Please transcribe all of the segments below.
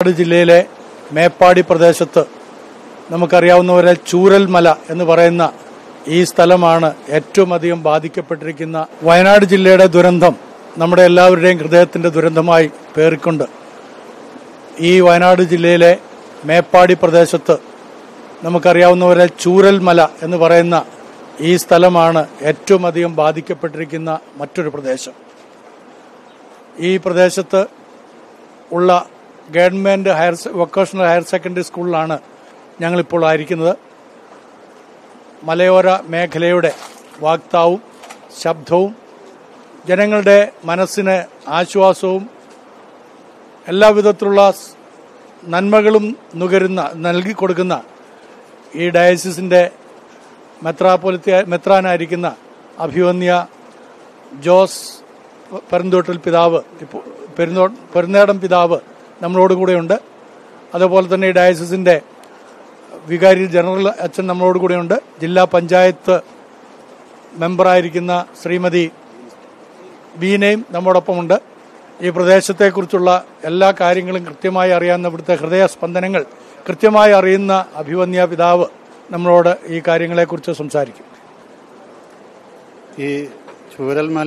വയനാട് ജില്ലയിലെ മേപ്പാടി പ്രദേശത്ത് നമുക്കറിയാവുന്നവരെ ചൂരൽമല എന്ന് പറയുന്ന ഈ സ്ഥലമാണ് ഏറ്റവും അധികം ബാധിക്കപ്പെട്ടിരിക്കുന്ന വയനാട് ജില്ലയുടെ ദുരന്തം നമ്മുടെ എല്ലാവരുടെയും ഹൃദയത്തിന്റെ ദുരന്തമായി പേറിക്കൊണ്ട് ഈ വയനാട് ജില്ലയിലെ മേപ്പാടി പ്രദേശത്ത് നമുക്കറിയാവുന്നവരെ ചൂരൽമല എന്ന് പറയുന്ന ഈ സ്ഥലമാണ് ഏറ്റവും അധികം ബാധിക്കപ്പെട്ടിരിക്കുന്ന മറ്റൊരു പ്രദേശം ഈ പ്രദേശത്ത് ഉള്ള ഗവൺമെന്റ് ഹയർ സെ- വൊക്കേഷണൽ ഹയർ സെക്കൻഡറി സ്കൂളിലാണ് ഞങ്ങളിപ്പോൾ ആയിരിക്കുന്നത് മലയോര മേഖലയുടെ വാക്താവും ശബ്ദവും ജനങ്ങളുടെ മനസ്സിന് ആശ്വാസവും എല്ലാവിധത്തിലുള്ള സ് നന്മകളും നുകരുന്ന നൽകിക്കൊടുക്കുന്ന ഈ ഡയസിസിന്റെ മെത്രാപ്പൊലിത്ത മെത്രാനായിരിക്കുന്ന അഭിവന്യ ജോസ് പെരുന്തോട്ടിൽ പിതാവ് ഇപ്പോൾ പെരുന്നോ പെരുന്നേടം പിതാവ് നമ്മളോട് കൂടെയുണ്ട് അതുപോലെ തന്നെ ഈ ഡയസിസിന്റെ വികാരി ജനറൽ അച്ഛൻ നമ്മളോട് കൂടെയുണ്ട് ജില്ലാ പഞ്ചായത്ത് മെമ്പറായിരിക്കുന്ന ശ്രീമതി ബീനയും നമ്മോടൊപ്പമുണ്ട് ഈ പ്രദേശത്തെക്കുറിച്ചുള്ള എല്ലാ കാര്യങ്ങളും കൃത്യമായി അറിയാവുന്ന ഇവിടുത്തെ ഹൃദയസ്പന്ദനങ്ങൾ കൃത്യമായി അറിയുന്ന അഭിവന്യ പിതാവ് നമ്മളോട് ഈ കാര്യങ്ങളെക്കുറിച്ച് സംസാരിക്കും ഈ ചൂരൽമല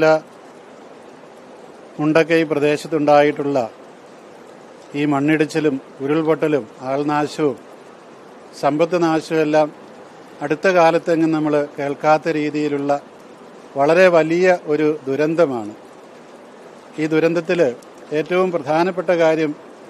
മുണ്ടക്കൈ പ്രദേശത്തുണ്ടായിട്ടുള്ള ഈ മണ്ണിടിച്ചിലും ഉരുൾപൊട്ടലും ആൾനാശവും സമ്പത്ത് നാശവും എല്ലാം അടുത്ത കാലത്തെങ്ങും നമ്മൾ കേൾക്കാത്ത രീതിയിലുള്ള വളരെ വലിയ ഒരു ദുരന്തമാണ് ഈ ദുരന്തത്തിൽ ഏറ്റവും പ്രധാനപ്പെട്ട കാര്യം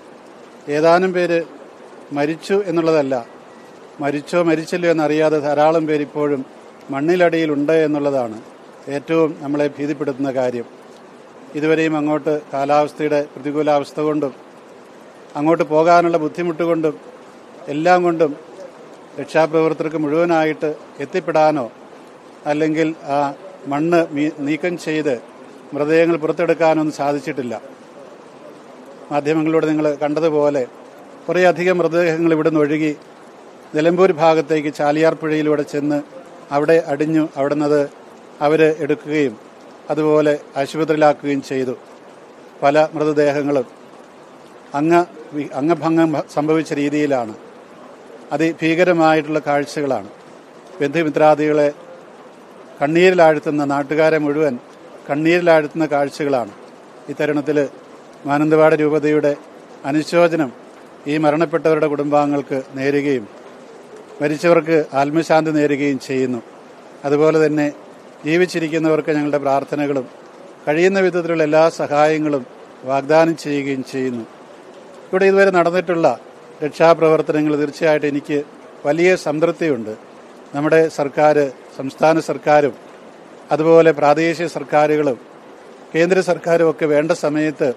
ഏതാനും പേര് മരിച്ചു എന്നുള്ളതല്ല മരിച്ചോ മരിച്ചില്ലോ എന്നറിയാതെ ധാരാളം പേര് ഇപ്പോഴും മണ്ണിലടിയിലുണ്ട് എന്നുള്ളതാണ് ഏറ്റവും നമ്മളെ ഭീതിപ്പെടുത്തുന്ന കാര്യം ഇതുവരെയും അങ്ങോട്ട് കാലാവസ്ഥയുടെ പ്രതികൂലാവസ്ഥ കൊണ്ടും അങ്ങോട്ട് പോകാനുള്ള ബുദ്ധിമുട്ട് കൊണ്ടും എല്ലാം കൊണ്ടും രക്ഷാപ്രവർത്തകർക്ക് മുഴുവനായിട്ട് എത്തിപ്പെടാനോ അല്ലെങ്കിൽ ആ മണ്ണ് മീ- നീക്കം ചെയ്ത് മൃതദേഹങ്ങൾ പുറത്തെടുക്കാനോ ഒന്നും സാധിച്ചിട്ടില്ല മാധ്യമങ്ങളിലൂടെ നിങ്ങൾ കണ്ടതുപോലെ കുറേയധികം മൃതദേഹങ്ങൾ ഇവിടുന്ന് ഒഴുകി നിലമ്പൂർ ഭാഗത്തേക്ക് ചാലിയാർ പുഴയിലൂടെ ചെന്ന് അവിടെ അടിഞ്ഞു അവിടെ നിന്ന് അവർ എടുക്കുകയും അതുപോലെ ആശുപത്രിയിലാക്കുകയും ചെയ്തു പല മൃതദേഹങ്ങളും അംഗ വി- അംഗഭംഗം സംഭവിച്ച രീതിയിലാണ് അതിഭീകരമായിട്ടുള്ള കാഴ്ചകളാണ് ബന്ധുമിത്രാദികളെ കണ്ണീരിലാഴ്ത്തുന്ന നാട്ടുകാരെ മുഴുവൻ കണ്ണീരിലാഴ്ത്തുന്ന കാഴ്ചകളാണ് ഈ തരുണത്തിൽ മാനന്തവാട രൂപതയുടെ അനുശോചനം ഈ മരണപ്പെട്ടവരുടെ കുടുംബാംഗങ്ങൾക്ക് നേരുകയും മരിച്ചവർക്ക് ആത്മശാന്തി നേരുകയും ചെയ്യുന്നു അതുപോലെ തന്നെ ജീവിച്ചിരിക്കുന്നവർക്ക് ഞങ്ങളുടെ പ്രാർത്ഥനകളും കഴിയുന്ന വിധത്തിലുള്ള എല്ലാ സഹായങ്ങളും വാഗ്ദാനം ചെയ്യുകയും ചെയ്യുന്നു ഇവിടെ ഇതുവരെ നടന്നിട്ടുള്ള രക്ഷാപ്രവർത്തനങ്ങൾ തീർച്ചയായിട്ടും എനിക്ക് വലിയ സംതൃപ്തിയുണ്ട് നമ്മുടെ സർക്കാർ സംസ്ഥാന സർക്കാരും അതുപോലെ പ്രാദേശിക സർക്കാരുകളും കേന്ദ്ര സർക്കാരും ഒക്കെ വേണ്ട സമയത്ത്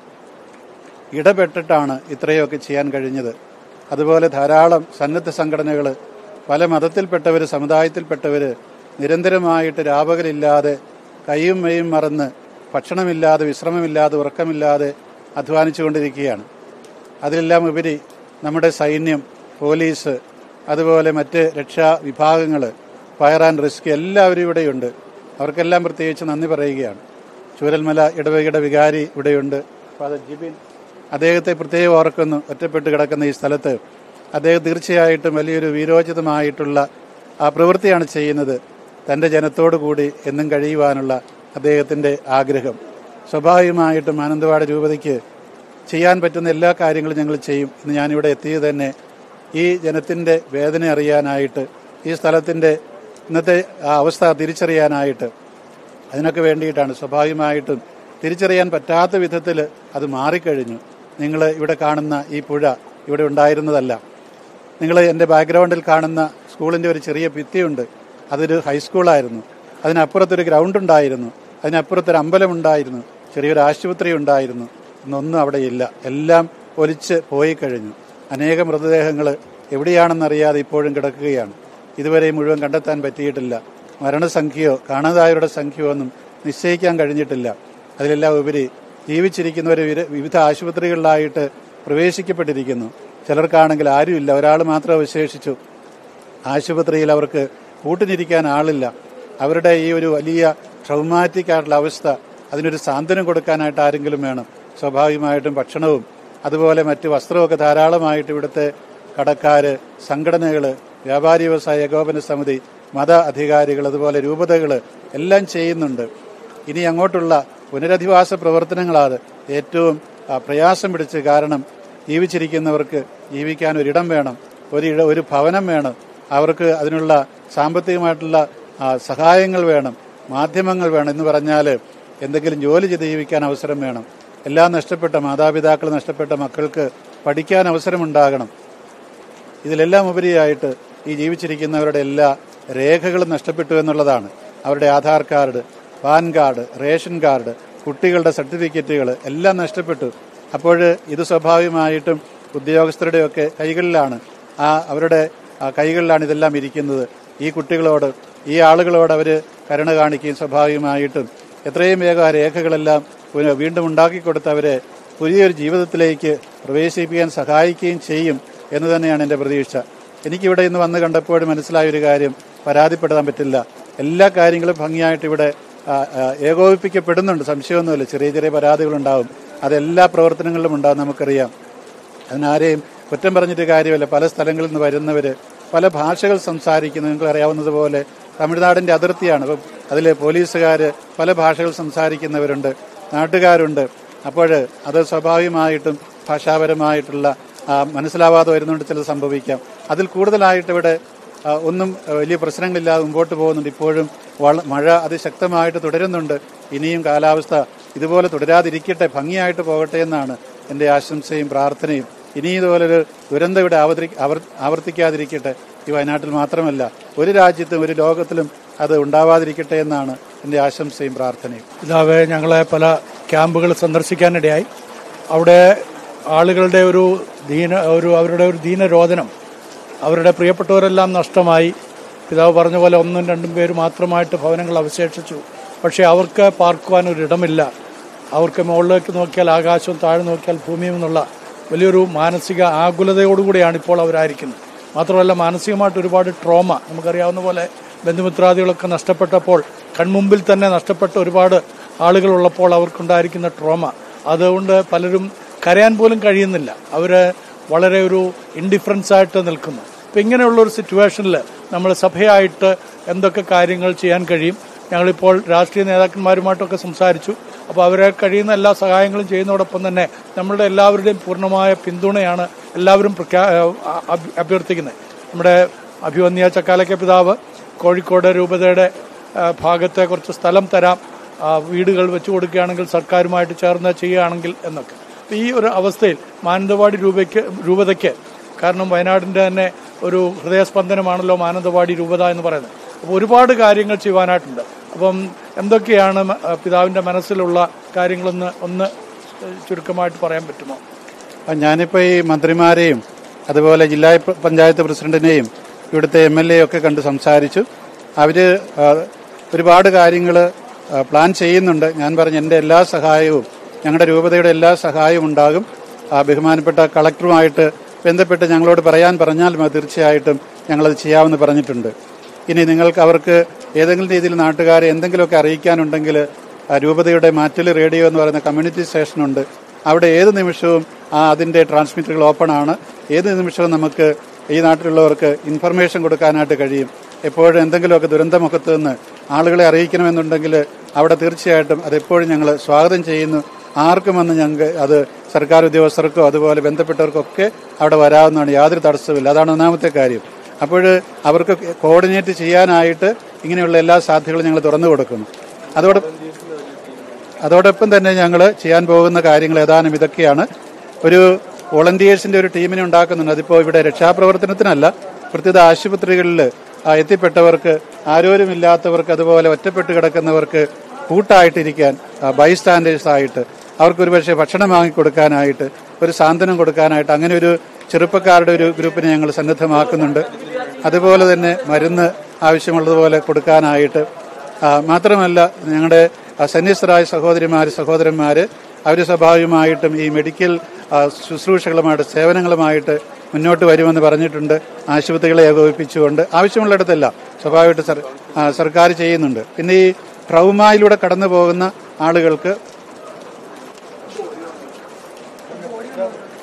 ഇടപെട്ടിട്ടാണ് ഇത്രയൊക്കെ ചെയ്യാൻ കഴിഞ്ഞത് അതുപോലെ ധാരാളം സന്നദ്ധ സംഘടനകൾ പല മതത്തിൽപ്പെട്ടവർ സമുദായത്തിൽപ്പെട്ടവർ നിരന്തരമായിട്ട് രാപകലില്ലാതെ കൈയും മെയ്യും മറന്ന് ഭക്ഷണമില്ലാതെ വിശ്രമമില്ലാതെ ഉറക്കമില്ലാതെ അധ്വാനിച്ചുകൊണ്ടിരിക്കുകയാണ് അതിലെല്ലാം ഉപരി നമ്മുടെ സൈന്യം പോലീസ് അതുപോലെ മറ്റ് രക്ഷാ വിഭാഗങ്ങൾ ഫയർ ആൻഡ് റെസ്ക്യൂ എല്ലാവരും ഇവിടെയുണ്ട് അവർക്കെല്ലാം പ്രത്യേകിച്ച് നന്ദി പറയുകയാണ് ചൂരൽമല ഇടവകയുടെ വികാരി ഇവിടെയുണ്ട് ഫാദർ ജിബിൻ അദ്ദേഹത്തെ പ്രത്യേകം ഓർക്കുന്നു ഒറ്റപ്പെട്ട് കിടക്കുന്ന ഈ സ്ഥലത്ത് അദ്ദേഹം തീർച്ചയായിട്ടും വലിയൊരു വീരോചിതമായിട്ടുള്ള ആ പ്രവൃത്തിയാണ് ചെയ്യുന്നത് തന്റെ ജനത്തോടു കൂടി എന്നും കഴിയുവാനുള്ള അദ്ദേഹത്തിന്റെ ആഗ്രഹം സ്വാഭാവികമായിട്ടും മാനന്തവാട് രൂപതയ്ക്ക് ചെയ്യാൻ പറ്റുന്ന എല്ലാ കാര്യങ്ങളും ഞങ്ങൾ ചെയ്യും ഇന്ന് ഞാനിവിടെ എത്തിയത് തന്നെ ഈ ജനത്തിന്റെ വേദന അറിയാനായിട്ട് ഈ സ്ഥലത്തിന്റെ ഇന്നത്തെ ആ അവസ്ഥ തിരിച്ചറിയാനായിട്ട് അതിനൊക്കെ വേണ്ടിയിട്ടാണ് സ്വാഭാവികമായിട്ടും തിരിച്ചറിയാൻ പറ്റാത്ത വിധത്തിൽ അത് മാറിക്കഴിഞ്ഞു നിങ്ങൾ ഇവിടെ കാണുന്ന ഈ പുഴ ഇവിടെ ഉണ്ടായിരുന്നതല്ല നിങ്ങൾ എൻ്റെ ബാക്ക്ഗ്രൗണ്ടിൽ കാണുന്ന സ്കൂളിൻ്റെ ഒരു ചെറിയ ഭിത്തിയുണ്ട് അതൊരു ഹൈസ്കൂളായിരുന്നു അതിനപ്പുറത്തൊരു ഗ്രൗണ്ട് ഉണ്ടായിരുന്നു അതിനപ്പുറത്തൊരു അമ്പലമുണ്ടായിരുന്നു ചെറിയൊരു ആശുപത്രി ഉണ്ടായിരുന്നു ഇന്നൊന്നും അവിടെ ഇല്ല എല്ലാം ഒലിച്ച് പോയി കഴിഞ്ഞു അനേക മൃതദേഹങ്ങൾ എവിടെയാണെന്നറിയാതെ ഇപ്പോഴും കിടക്കുകയാണ് ഇതുവരെ മുഴുവൻ കണ്ടെത്താൻ പറ്റിയിട്ടില്ല മരണസംഖ്യയോ കാണാതായവരുടെ സംഖ്യയോ ഒന്നും നിശ്ചയിക്കാൻ കഴിഞ്ഞിട്ടില്ല അതിലെല്ലാം ഉപരി ജീവിച്ചിരിക്കുന്നവർ വിവിധ ആശുപത്രികളിലായിട്ട് പ്രവേശിക്കപ്പെട്ടിരിക്കുന്നു ചിലർക്കാണെങ്കിൽ ആരുമില്ല ഒരാൾ മാത്രം അവശേഷിച്ചു ആശുപത്രിയിൽ അവർക്ക് കൂട്ടിനിരിക്കാൻ ആളില്ല അവരുടെ ഈ ഒരു വലിയ ട്രൗമാറ്റിക് ആയിട്ടുള്ള അവസ്ഥ അതിനൊരു സാന്ത്വനം കൊടുക്കാനായിട്ട് ആരെങ്കിലും വേണം സ്വാഭാവികമായിട്ടും ഭക്ഷണവും അതുപോലെ മറ്റ് വസ്ത്രമൊക്കെ ധാരാളമായിട്ട് ഇവിടുത്തെ കടക്കാര് സംഘടനകള് വ്യാപാരി വ്യവസായ ഏകോപന സമിതി മത അധികാരികൾ അതുപോലെ രൂപതകൾ എല്ലാം ചെയ്യുന്നുണ്ട് ഇനി അങ്ങോട്ടുള്ള പുനരധിവാസ പ്രവർത്തനങ്ങളാണ് ഏറ്റവും ആ, പ്രയാസം പിടിച്ച് കാരണം ജീവിച്ചിരിക്കുന്നവർക്ക് ജീവിക്കാൻ ഒരിടം വേണം ഒരു ഇട ഒരു ഭവനം വേണം അവർക്ക് അതിനുള്ള സാമ്പത്തികമായിട്ടുള്ള ആ, സഹായങ്ങൾ വേണം മാധ്യമങ്ങൾ വേണം എന്ന് പറഞ്ഞാൽ എന്തെങ്കിലും ജോലി ചെയ്ത് ജീവിക്കാൻ അവസരം വേണം എല്ലാം നഷ്ടപ്പെട്ട മാതാപിതാക്കൾ നഷ്ടപ്പെട്ട മക്കൾക്ക് പഠിക്കാൻ അവസരമുണ്ടാകണം ഇതിലെല്ലാം ഉപരിയായിട്ട് ഈ ജീവിച്ചിരിക്കുന്നവരുടെ എല്ലാ രേഖകളും നഷ്ടപ്പെട്ടു എന്നുള്ളതാണ് അവരുടെ Aadhaar card PAN card ration card കുട്ടികളുടെ സർട്ടിഫിക്കറ്റുകൾ എല്ലാം നഷ്ടപ്പെട്ടു അപ്പോൾ ഇത് സ്വാഭാവികമായിട്ടും ഉദ്യോഗസ്ഥരുടെയൊക്കെ കൈകളിലാണ് ആ അവരുടെ ആ കൈകളിലാണ് ഇതെല്ലാം ഇരിക്കുന്നത് ഈ കുട്ടികളോട് ഈ ആളുകളോട് അവർ കരുണ കാണിക്കുകയും സ്വാഭാവികമായിട്ടും എത്രയും വേഗം ആ രേഖകളെല്ലാം പുന- വീണ്ടും ഉണ്ടാക്കിക്കൊടുത്ത് അവരെ പുതിയൊരു ജീവിതത്തിലേക്ക് പ്രവേശിപ്പിക്കാൻ സഹായിക്കുകയും ചെയ്യും എന്ന് തന്നെയാണ് എൻ്റെ പ്രതീക്ഷ എനിക്കിവിടെ ഇന്ന് വന്ന് കണ്ടപ്പോൾ മനസ്സിലായ ഒരു കാര്യം പരാതിപ്പെടാൻ പറ്റില്ല എല്ലാ കാര്യങ്ങളും ഭംഗിയായിട്ട് ഇവിടെ ആ, ആ, ഏകോപിപ്പിക്കപ്പെടുന്നുണ്ട് സംശയമൊന്നുമില്ല ചെറിയ ചെറിയ പരാതികളുണ്ടാവും അതെല്ലാ പ്രവർത്തനങ്ങളിലും ഉണ്ടാവും നമുക്കറിയാം അതിനാരെയും കുറ്റം പറഞ്ഞിട്ട് കാര്യമല്ല പല സ്ഥലങ്ങളിൽ നിന്ന് വരുന്നവര് പല ഭാഷകൾ സംസാരിക്കുന്നു നിങ്ങൾക്ക് അറിയാവുന്നതുപോലെ തമിഴ്നാടിന്റെ അതിർത്തിയാണ് അപ്പം അതിൽ പോലീസുകാർ പല ഭാഷകൾ സംസാരിക്കുന്നവരുണ്ട് നാട്ടുകാരുണ്ട് അപ്പോൾ അത് സ്വാഭാവികമായിട്ടും ഭാഷാപരമായിട്ടുള്ള ആ, മനസ്സിലാവാതെ വരുന്നുണ്ട് ചിലത് സംഭവിക്കാം അതിൽ കൂടുതലായിട്ട് ഇവിടെ ആ, ഒന്നും ആ, വലിയ പ്രശ്നങ്ങളില്ലാതെ മുമ്പോട്ട് പോകുന്നുണ്ട് ഇപ്പോഴും വള- മഴ അതിശക്തമായിട്ട് തുടരുന്നുണ്ട് ഇനിയും കാലാവസ്ഥ ഇതുപോലെ തുടരാതിരിക്കട്ടെ ഭംഗിയായിട്ട് പോകട്ടെ എന്നാണ് എൻ്റെ ആശംസയും പ്രാർത്ഥനയും ഇനി ഇതുപോലൊരു ദുരന്തം ഇവിടെ ആവർത്തി- ആവർ- ആവർത്തിക്കാതിരിക്കട്ടെ ഈ വയനാട്ടിൽ മാത്രമല്ല ഒരു രാജ്യത്തും ഒരു ലോകത്തിലും അത് ഉണ്ടാവാതിരിക്കട്ടെ എന്നാണ് എൻ്റെ ആശംസയും പ്രാർത്ഥനയും പിതാവെ ഞങ്ങളെ പല ക്യാമ്പുകൾ സന്ദർശിക്കാനിടയായി അവിടെ ആളുകളുടെ ഒരു ദീന ഒരു അവരുടെ ഒരു ദീനരോധനം അവരുടെ പ്രിയപ്പെട്ടവരെല്ലാം നഷ്ടമായി പിതാവ് പറഞ്ഞ പോലെ ഒന്നും രണ്ടും പേര് മാത്രമായിട്ട് ഭവനങ്ങൾ അവശേഷിച്ചു പക്ഷേ അവർക്ക് പാർക്കുവാൻ ഒരിടമില്ല അവർക്ക് മുകളിലേക്ക് നോക്കിയാൽ ആകാശവും താഴെ നോക്കിയാൽ ഭൂമിയും എന്നുള്ള വലിയൊരു മാനസിക ആകുലതയോടുകൂടിയാണ് ഇപ്പോൾ അവരായിരിക്കുന്നത് മാത്രമല്ല മാനസികമായിട്ട് ഒരുപാട് ട്രോമ നമുക്കറിയാവുന്ന പോലെ ബന്ധുമിത്രാദികളൊക്കെ നഷ്ടപ്പെട്ടപ്പോൾ കൺമുമ്പിൽ തന്നെ നഷ്ടപ്പെട്ട ഒരുപാട് ആളുകളുള്ളപ്പോൾ അവർക്കുണ്ടായിരിക്കുന്ന ട്രോമ അതുകൊണ്ട് പലരും കരയാൻ പോലും കഴിയുന്നില്ല അവര് വളരെ ഒരു ഇൻഡിഫറൻസ് ആയിട്ട് നിൽക്കുന്നു അപ്പം ഇങ്ങനെയുള്ള ഒരു സിറ്റുവേഷനിൽ നമ്മൾ സഭയായിട്ട് എന്തൊക്കെ കാര്യങ്ങൾ ചെയ്യാൻ കഴിയും ഞങ്ങളിപ്പോൾ രാഷ്ട്രീയ നേതാക്കന്മാരുമായിട്ടൊക്കെ സംസാരിച്ചു അപ്പോൾ അവരെ കഴിയുന്ന എല്ലാ സഹായങ്ങളും ചെയ്യുന്നതോടൊപ്പം തന്നെ നമ്മളുടെ എല്ലാവരുടെയും പൂർണ്ണമായ പിന്തുണയാണ് എല്ലാവരും പ്രഖ്യാ അഭ്യ- അഭ്യർത്ഥിക്കുന്നത് നമ്മുടെ അഭിവന്യ ചക്കാലക്ക പിതാവ് കോഴിക്കോട് രൂപതയുടെ ആ, ഭാഗത്തെ കുറച്ച് സ്ഥലം തരാം ആ, വീടുകൾ വെച്ചു കൊടുക്കുകയാണെങ്കിൽ സർക്കാരുമായിട്ട് ചേർന്ന് ചെയ്യുകയാണെങ്കിൽ എന്നൊക്കെ അപ്പൊ ഈ ഒരു അവസ്ഥയിൽ മാനന്തവാടി രൂപയ്ക്ക് രൂപതയ്ക്ക് കാരണം വയനാടിന്റെ തന്നെ ഒരു ഹൃദയസ്പന്ദനമാണല്ലോ മാനന്തവാടി രൂപത എന്ന് പറയുന്നത് അപ്പോൾ ഒരുപാട് കാര്യങ്ങൾ ചെയ്യുവാനായിട്ടുണ്ട് അപ്പം എന്തൊക്കെയാണ് മ- ആ, പിതാവിന്റെ മനസ്സിലുള്ള കാര്യങ്ങളൊന്ന് ഒന്ന് ചുരുക്കമായിട്ട് പറയാൻ പറ്റുമോ ആ, ഞാനിപ്പോൾ ഈ മന്ത്രിമാരെയും അതുപോലെ ജില്ലാ പ- പഞ്ചായത്ത് പ്രസിഡന്റിനെയും ഇവിടുത്തെ എം എൽ എ ഒക്കെ കണ്ട് സംസാരിച്ചു അവര് ആ, ഒരുപാട് കാര്യങ്ങൾ പ്ലാൻ ചെയ്യുന്നുണ്ട് ഞാൻ പറഞ്ഞ എൻ്റെ എല്ലാ സഹായവും ഞങ്ങളുടെ രൂപതയുടെ എല്ലാ സഹായവും ഉണ്ടാകും ആ, ബഹുമാനപ്പെട്ട കളക്ടറുമായിട്ട് ബന്ധപ്പെട്ട് ഞങ്ങളോട് പറയാൻ പറഞ്ഞാൽ മതി തീർച്ചയായിട്ടും ഞങ്ങളത് ചെയ്യാമെന്ന് പറഞ്ഞിട്ടുണ്ട് ഇനി നിങ്ങൾക്ക് അവർക്ക് ഏതെങ്കിലും രീതിയിൽ നാട്ടുകാരെ എന്തെങ്കിലുമൊക്കെ അറിയിക്കാനുണ്ടെങ്കിൽ ആ, രൂപതയുടെ മാറ്റിൽ റേഡിയോ എന്ന് പറയുന്ന കമ്മ്യൂണിറ്റി സ്റ്റേഷനുണ്ട് അവിടെ ഏത് നിമിഷവും ആ അതിന്റെ ട്രാൻസ്മിറ്ററുകൾ ഓപ്പൺ ആണ് ഏത് നിമിഷവും നമുക്ക് ഈ നാട്ടിലുള്ളവർക്ക് ഇൻഫർമേഷൻ കൊടുക്കാനായിട്ട് കഴിയും എപ്പോഴും എന്തെങ്കിലുമൊക്കെ ദുരന്തമുഖത്ത് നിന്ന് ആളുകളെ അറിയിക്കണമെന്നുണ്ടെങ്കിൽ അവിടെ തീർച്ചയായിട്ടും അതെപ്പോഴും ഞങ്ങൾ സ്വാഗതം ചെയ്യുന്നു ആർക്കും വന്ന് ഞങ്ങൾക്ക് അത് സർക്കാർ ഉദ്യോഗസ്ഥർക്കോ അതുപോലെ ബന്ധപ്പെട്ടവർക്കൊക്കെ അവിടെ വരാവുന്നതാണ് യാതൊരു തടസ്സമില്ല അതാണ് ഒന്നാമത്തെ കാര്യം അപ്പോൾ അവർക്ക് കോർഡിനേറ്റ് ചെയ്യാനായിട്ട് ഇങ്ങനെയുള്ള എല്ലാ സാധ്യതകളും ഞങ്ങൾ തുറന്നു കൊടുക്കുന്നു അതോടെ അതോടൊപ്പം തന്നെ ഞങ്ങൾ ചെയ്യാൻ പോകുന്ന കാര്യങ്ങൾ ഏതാനും ഇതൊക്കെയാണ് ഒരു വോളണ്ടിയേഴ്സിന്റെ ഒരു ടീമിനെ ഉണ്ടാക്കുന്നുണ്ട് അതിപ്പോൾ ഇവിടെ രക്ഷാപ്രവർത്തനത്തിനല്ല പ്രത്യേക ആശുപത്രികളിൽ ആ, എത്തിപ്പെട്ടവർക്ക് ആരോരുമില്ലാത്തവർക്ക് അതുപോലെ ഒറ്റപ്പെട്ട് കിടക്കുന്നവർക്ക് കൂട്ടായിട്ടിരിക്കാൻ ബൈസ്റ്റാൻഡേഴ്സ് ആയിട്ട് അവർക്ക് ഒരുപക്ഷെ ഭക്ഷണം വാങ്ങിക്കൊടുക്കാനായിട്ട് ഒരു സാന്ത്വനം കൊടുക്കാനായിട്ട് അങ്ങനെ ഒരു ചെറുപ്പക്കാരുടെ ഒരു ഗ്രൂപ്പിനെ ഞങ്ങൾ സന്നദ്ധമാക്കുന്നുണ്ട് അതുപോലെ തന്നെ മരുന്ന് ആവശ്യമുള്ളതുപോലെ കൊടുക്കാനായിട്ട് ആ, മാത്രമല്ല ഞങ്ങളുടെ ആ, സന്യസ്തരായ സഹോദരിമാർ സഹോദരന്മാര് അവർ സ്വാഭാവികമായിട്ടും ഈ മെഡിക്കൽ ആ, ശുശ്രൂഷകളുമായിട്ട് സേവനങ്ങളുമായിട്ട് മുന്നോട്ട് വരുമെന്ന് പറഞ്ഞിട്ടുണ്ട് ആശുപത്രികളെ ഏകോപിപ്പിച്ചുകൊണ്ട് ആവശ്യമുള്ളിടത്തെല്ലാം സ്വാഭാവികമായിട്ട് സർ- ആ, സർക്കാർ ചെയ്യുന്നുണ്ട് പിന്നെ ഈ ട്രൗമയിലൂടെ കടന്നു പോകുന്ന ആളുകൾക്ക്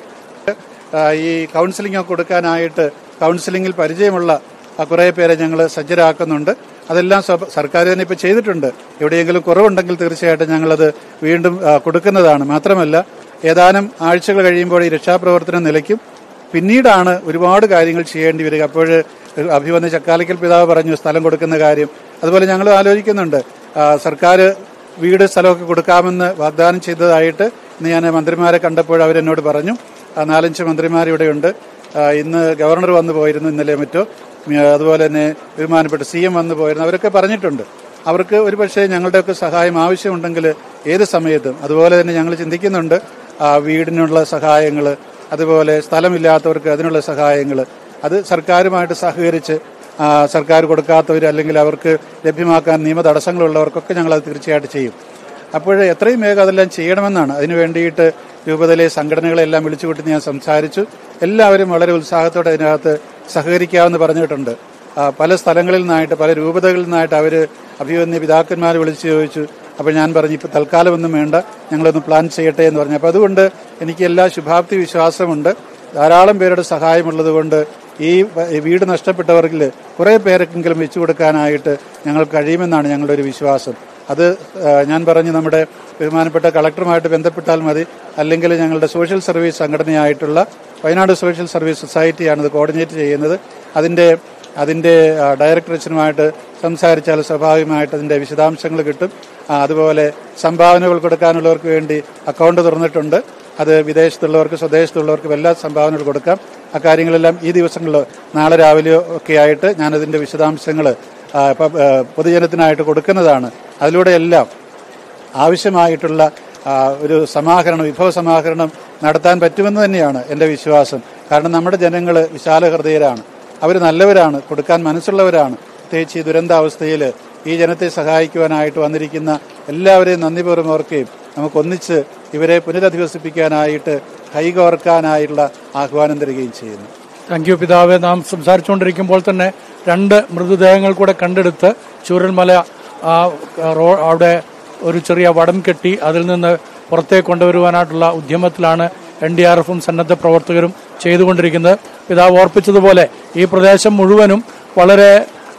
ആ, ഈ കൗൺസിലിംഗ് ഒക്കെ കൊടുക്കാനായിട്ട് കൗൺസിലിംഗിൽ പരിചയമുള്ള ആ, കുറേ പേരെ ഞങ്ങൾ സജ്ജരാക്കുന്നുണ്ട് അതെല്ലാം സ്വ- സർക്കാർ തന്നെ ഇപ്പോൾ ചെയ്തിട്ടുണ്ട് എവിടെയെങ്കിലും കുറവുണ്ടെങ്കിൽ തീർച്ചയായിട്ടും ഞങ്ങളത് വീണ്ടും ആ, കൊടുക്കുന്നതാണ് മാത്രമല്ല ഏതാനും ആഴ്ചകൾ കഴിയുമ്പോൾ ഈ രക്ഷാപ്രവർത്തനം നിലയ്ക്കും പിന്നീടാണ് ഒരുപാട് കാര്യങ്ങൾ ചെയ്യേണ്ടി വരിക അപ്പോൾ അഭിവന്യ ചക്കാലക്കൽ പിതാവ് പറഞ്ഞു സ്ഥലം കൊടുക്കുന്ന കാര്യം അതുപോലെ ഞങ്ങൾ ആലോചിക്കുന്നുണ്ട് ആ, സർക്കാർ വീട് സ്ഥലമൊക്കെ കൊടുക്കാമെന്ന് വാഗ്ദാനം ചെയ്തതായിട്ട് ഇന്ന് ഞാൻ മന്ത്രിമാരെ കണ്ടപ്പോൾ അവരെന്നോട് പറഞ്ഞു ആ, നാലഞ്ച് മന്ത്രിമാർ ഇവിടെയുണ്ട് ആ, ഇന്ന് ഗവർണർ വന്നു പോയിരുന്നു ഇന്നലെ മറ്റോ ഉം, അതുപോലെ തന്നെ ബഹുമാനപ്പെട്ട സി എം വന്നു പോയിരുന്നു അവരൊക്കെ പറഞ്ഞിട്ടുണ്ട് അവർക്ക് ഒരു പക്ഷേ ഞങ്ങളുടെയൊക്കെ സഹായം ആവശ്യമുണ്ടെങ്കിൽ ഏത് സമയത്തും അതുപോലെ തന്നെ ഞങ്ങൾ ചിന്തിക്കുന്നുണ്ട് ആ, വീടിനുള്ള സഹായങ്ങൾ അതുപോലെ സ്ഥലമില്ലാത്തവർക്ക് അതിനുള്ള സഹായങ്ങൾ അത് സർക്കാരുമായിട്ട് സഹകരിച്ച് ആ, സർക്കാർ കൊടുക്കാത്തവർ അല്ലെങ്കിൽ അവർക്ക് ലഭ്യമാക്കാൻ നിയമ തടസ്സങ്ങളുള്ളവർക്കൊക്കെ ഞങ്ങൾ അത് തീർച്ചയായിട്ടും ചെയ്യും അപ്പോൾ എത്രയും വേഗം അതെല്ലാം ചെയ്യണമെന്നാണ് അതിനു വേണ്ടിയിട്ട് രൂപതയിലെ സംഘടനകളെല്ലാം വിളിച്ചുകൂട്ടി ഞാൻ സംസാരിച്ചു എല്ലാവരും വളരെ ഉത്സാഹത്തോടെ അതിനകത്ത് സഹകരിക്കാമെന്ന് പറഞ്ഞിട്ടുണ്ട് ആ, പല സ്ഥലങ്ങളിൽ നിന്നായിട്ട് പല രൂപതകളിൽ നിന്നായിട്ട് അവർ അഭിവന്യ പിതാക്കന്മാർ വിളിച്ചു ചോദിച്ചു അപ്പോൾ ഞാൻ പറഞ്ഞു ഇപ്പോൾ തൽക്കാലം ഒന്നും വേണ്ട ഞങ്ങളൊന്ന് പ്ലാൻ ചെയ്യട്ടെ എന്ന് പറഞ്ഞു അപ്പോൾ അതുകൊണ്ട് എനിക്ക് എല്ലാ ശുഭാപ്തി വിശ്വാസമുണ്ട് ധാരാളം പേരുടെ സഹായമുള്ളത് കൊണ്ട് ഈ വ- ഈ വീട് നഷ്ടപ്പെട്ടവർക്കിൽ കുറേ പേർക്കെങ്കിലും വെച്ചു കൊടുക്കാനായിട്ട് ഞങ്ങൾക്ക് കഴിയുമെന്നാണ് ഞങ്ങളുടെ ഒരു വിശ്വാസം അത് ആ, ഞാൻ പറഞ്ഞു നമ്മുടെ ബഹുമാനപ്പെട്ട കളക്ടറുമായിട്ട് ബന്ധപ്പെട്ടാൽ മതി അല്ലെങ്കിൽ ഞങ്ങളുടെ സോഷ്യൽ സർവീസ് സംഘടനയായിട്ടുള്ള വയനാട് സോഷ്യൽ സർവീസ് സൊസൈറ്റിയാണ് ഇത് കോർഡിനേറ്റ് ചെയ്യുന്നത് അതിൻ്റെ അതിൻ്റെ ആ, ഡയറക്ടർ അച്ഛനുമായിട്ട് സംസാരിച്ചാൽ സ്വാഭാവികമായിട്ട് അതിൻ്റെ വിശദാംശങ്ങൾ കിട്ടും ആ, അതുപോലെ സംഭാവനകൾ കൊടുക്കാനുള്ളവർക്ക് വേണ്ടി അക്കൗണ്ട് തുറന്നിട്ടുണ്ട് അത് വിദേശത്തുള്ളവർക്ക് സ്വദേശത്തുള്ളവർക്കും എല്ലാ സംഭാവനകൾ കൊടുക്കാം അക്കാര്യങ്ങളെല്ലാം ഈ ദിവസങ്ങളിൽ നാളെ രാവിലെയോ ഒക്കെ ആയിട്ട് ഞാനതിൻ്റെ വിശദാംശങ്ങൾ ആ, പ- ആ, പൊതുജനത്തിനായിട്ട് കൊടുക്കുന്നതാണ് അതിലൂടെ എല്ലാം ആവശ്യമായിട്ടുള്ള ആ, ഒരു സമാഹരണം വിഭവ സമാഹരണം നടത്താൻ പറ്റുമെന്ന് തന്നെയാണ് എൻ്റെ വിശ്വാസം കാരണം നമ്മുടെ ജനങ്ങൾ വിശാല ഹൃദയരാണ് അവർ നല്ലവരാണ് കൊടുക്കാൻ മനസ്സുള്ളവരാണ് പ്രത്യേകിച്ച് ഈ ദുരന്താവസ്ഥയിൽ ഈ ജനത്തെ സഹായിക്കുവാനായിട്ട് വന്നിരിക്കുന്ന എല്ലാവരെയും നന്ദിപൂർവ്വം ഓർക്കുകയും നമുക്കൊന്നിച്ച് ഇവരെ പുനരധിവസിപ്പിക്കാനായിട്ട് കൈകോർക്കാനായിട്ടുള്ള ആഹ്വാനം തരികയും ചെയ്യുന്നു താങ്ക് യു പിതാവെ നാം സംസാരിച്ചുകൊണ്ടിരിക്കുമ്പോൾ തന്നെ രണ്ട് മൃതദേഹങ്ങൾ കൂടെ കണ്ടെടുത്ത് ചൂരൽമല ആ, റോ അവിടെ ഒരു ചെറിയ വടം കെട്ടി അതിൽ നിന്ന് പുറത്തേക്ക് കൊണ്ടുവരുവാനായിട്ടുള്ള ഉദ്യമത്തിലാണ് എൻ ഡി ആർ എഫും സന്നദ്ധ പ്രവർത്തകരും ചെയ്തുകൊണ്ടിരിക്കുന്നത് പിതാവ് ഓർപ്പിച്ചതുപോലെ ഈ പ്രദേശം മുഴുവനും വളരെ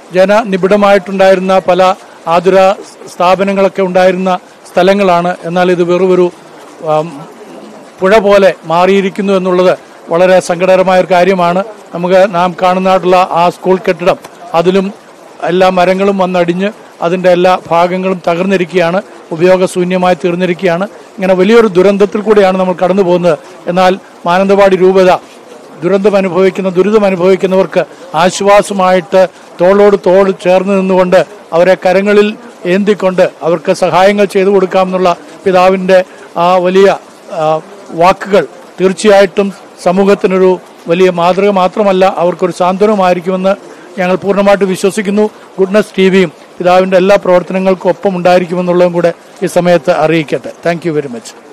ജനനിബിഡമായിട്ടുണ്ടായിരുന്ന പല ആതുര സ്ഥാപനങ്ങളൊക്കെ ഉണ്ടായിരുന്ന സ്ഥലങ്ങളാണ് എന്നാൽ ഇത് വെറുമൊരു ആം, പുഴ പോലെ മാറിയിരിക്കുന്നു എന്നുള്ളത് വളരെ സങ്കടകരമായ ഒരു കാര്യമാണ് നമുക്ക് നാം കാണുന്നതായിട്ടുള്ള ആ സ്കൂൾ കെട്ടിടം അതിലും എല്ലാ മരങ്ങളും വന്നടിഞ്ഞ് അതിന്റെ എല്ലാ ഭാഗങ്ങളും തകർന്നിരിക്കുകയാണ് ഉപയോഗശൂന്യമായി തീർന്നിരിക്കുകയാണ് ഇങ്ങനെ വലിയൊരു ദുരന്തത്തിൽ കൂടെയാണ് നമ്മൾ കടന്നു പോകുന്നത് എന്നാൽ മാനന്തവാടി രൂപത ദുരന്തം അനുഭവിക്കുന്ന ദുരിതം അനുഭവിക്കുന്നവർക്ക് ആശ്വാസമായിട്ട് തോളോട് തോൾ ചേർന്ന് നിന്നുകൊണ്ട് അവരെ കരങ്ങളിൽ ഏന്തിക്കൊണ്ട് അവർക്ക് സഹായങ്ങൾ ചെയ്തു കൊടുക്കാമെന്നുള്ള പിതാവിന്റെ ആ വലിയ ആ, വാക്കുകൾ തീർച്ചയായിട്ടും സമൂഹത്തിനൊരു വലിയ മാതൃക മാത്രമല്ല അവർക്കൊരു സാന്ത്വനമായിരിക്കുമെന്ന് ഞങ്ങൾ പൂർണ്ണമായിട്ട് വിശ്വസിക്കുന്നു ഗുഡ്നസ് ടി വിയും പിതാവിന്റെ എല്ലാ പ്രവർത്തനങ്ങൾക്കും ഒപ്പം ഉണ്ടായിരിക്കുമെന്നുള്ളതും കൂടെ ഈ സമയത്ത് അറിയിക്കട്ടെ താങ്ക് യു വെരി മച്ച്